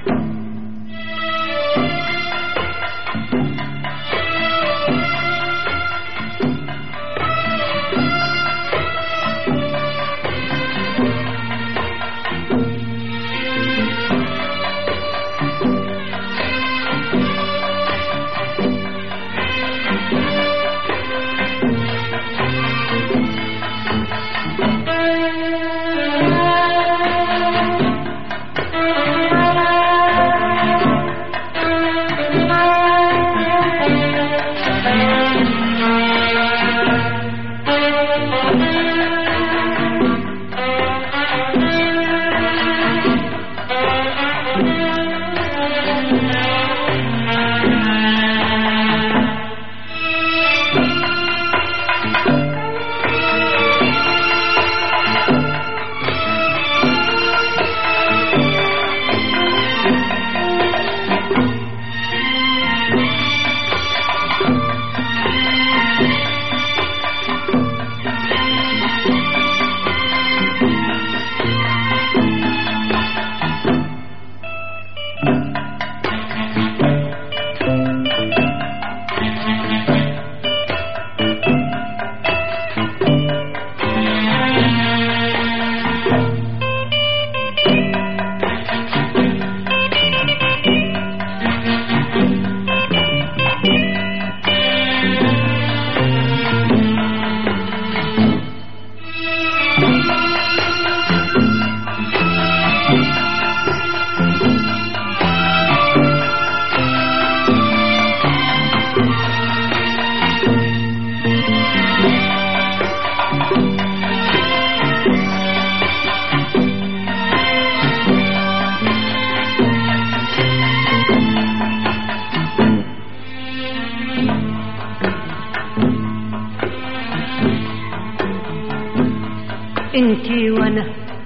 انتي وانا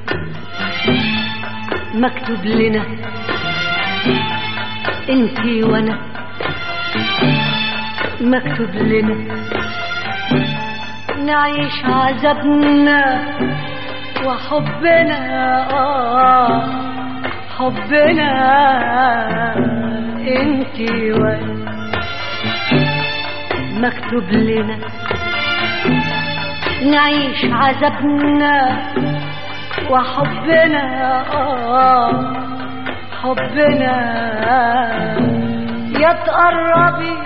مكتوب لنا انتي وانا مكتوب لنا نعيش عذابنا وحبنا آه حبنا انتي وانا مكتوب لنا نعيش عذابنا وحبنا آه حبنا يا تقربي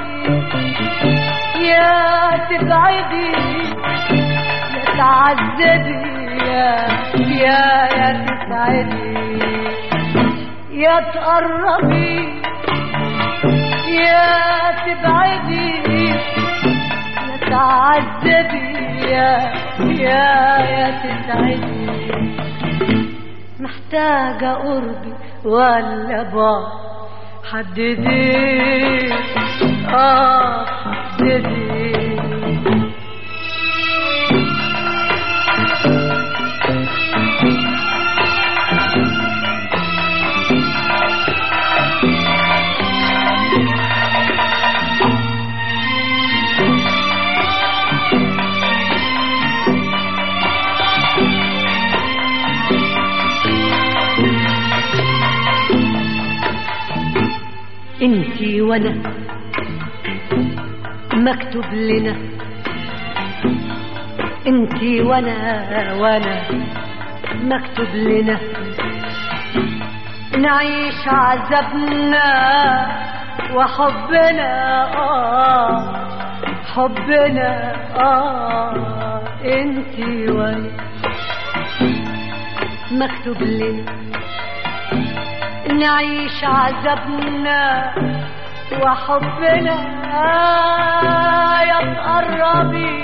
يا تبعدي يا تعذبي يا يا يا تسعدي يا تقربي يا تبعدي يا تعذبي يا يا يا تسعدي محتاجة قربي ولا بعد حددي اه حددي انتي وانا مكتوب لنا انتي وانا وانا مكتوب لنا نعيش عذابنا وحبنا آه حبنا آه انتي وانا مكتوب لنا نعيش عذابنا وحبنا يا تقربي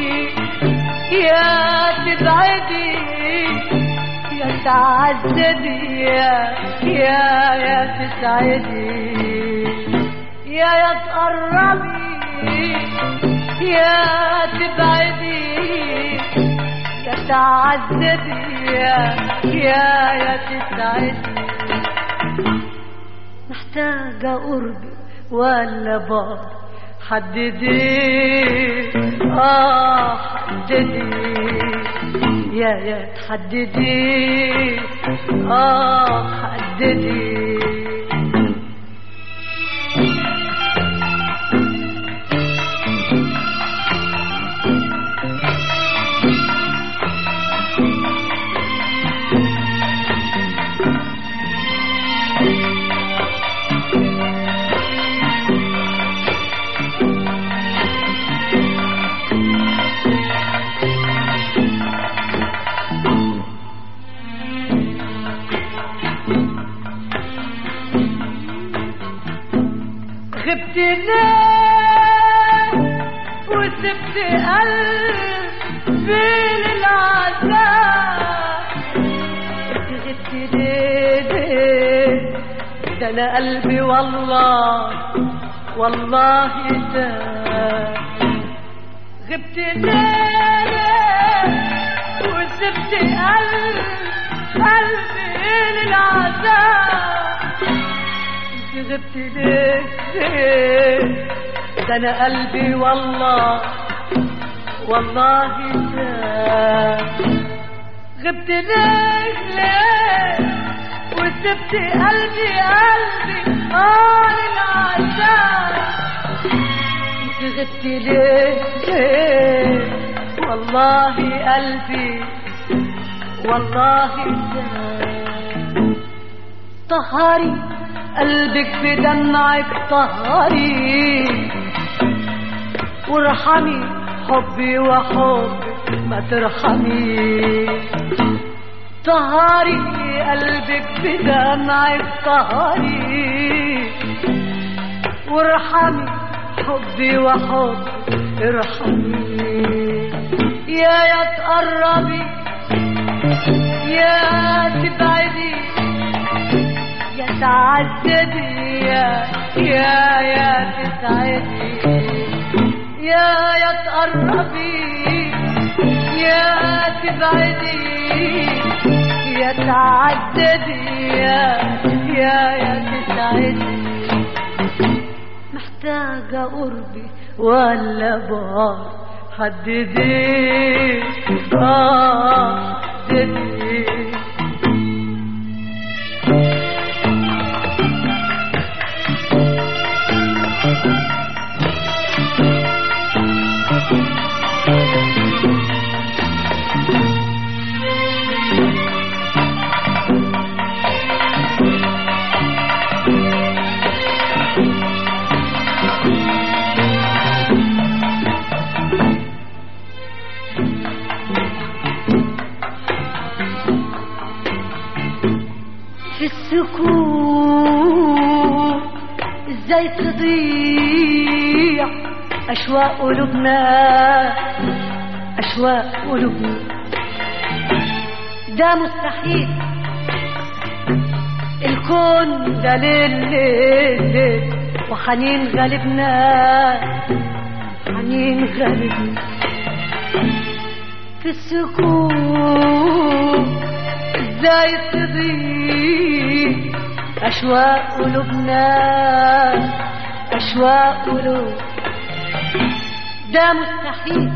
يا تبعدي يا تعذبي يا يا يا تسعدي يا يا تقربي يا تبعدي يا تعذبي يا يا يا تسعدي محتاجة قربي ولا بعد حددي اه حددي يا يا تحددي اه حددي غبت ليه وسبت قلبي للعذاب غبت ليه ليه ده انا قلبي والله والله ده غبت ليه وسبت قلب قلبي للعذاب انت غبت ليه ليه ده انا قلبي والله والله ده غبت ليه ليه وسبت قلبي قلبي اه للعذاب انت غبت ليه ليه والله قلبي والله طهري قلبك بدمعك طهري وارحمي حبي وحبك ما ترحمي طهري قلبك بدمعك طهري وارحمي حبي وحبك ارحمي يا يا تقربي يا تبعدي يا تعددي يا يا يا تسعدي يا يا تقربي يا تبعدي يا تعددي يا يا يا تسعدي محتاجة قربي ولا بار حددي آه حددي في السكون ازاي تضيع اشواق قلوبنا اشواق قلوبنا ده مستحيل الكون ده ليل ليل ليل وحنين غالبنا حنين غالبنا في السكون ازاي تضيع اشواق قلوبنا اشواق قلوب ده مستحيل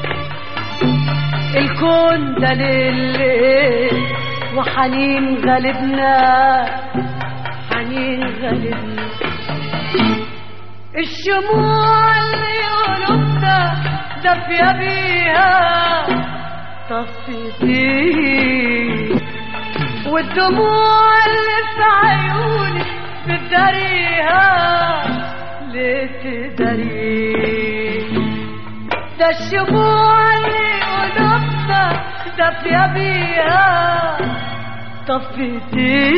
الكون ده ليل وحنين غالبنا حنين غالبنا الشموع اللي قلوبنا دافية بيها طفتي والدموع اللي في عيوني بتداريها ليه تداري ده الشموع اللي قلوبنا دافية بيها طفتي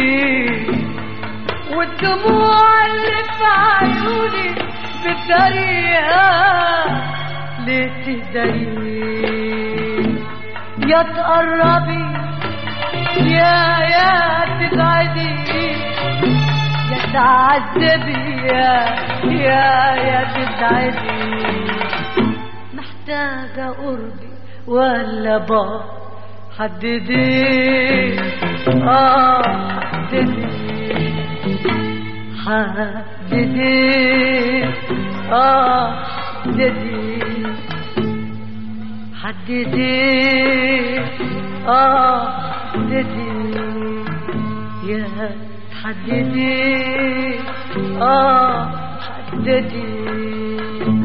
والدموع اللي في عيوني بتداريها ليه تداري يا تقربي يا يا تبعدي يا تعذبي يا يا يا تبعدي محتاجة قربي ولا بار حددي اه حددي حددي اه حددي حددي اه حددي يا حددي اه حددي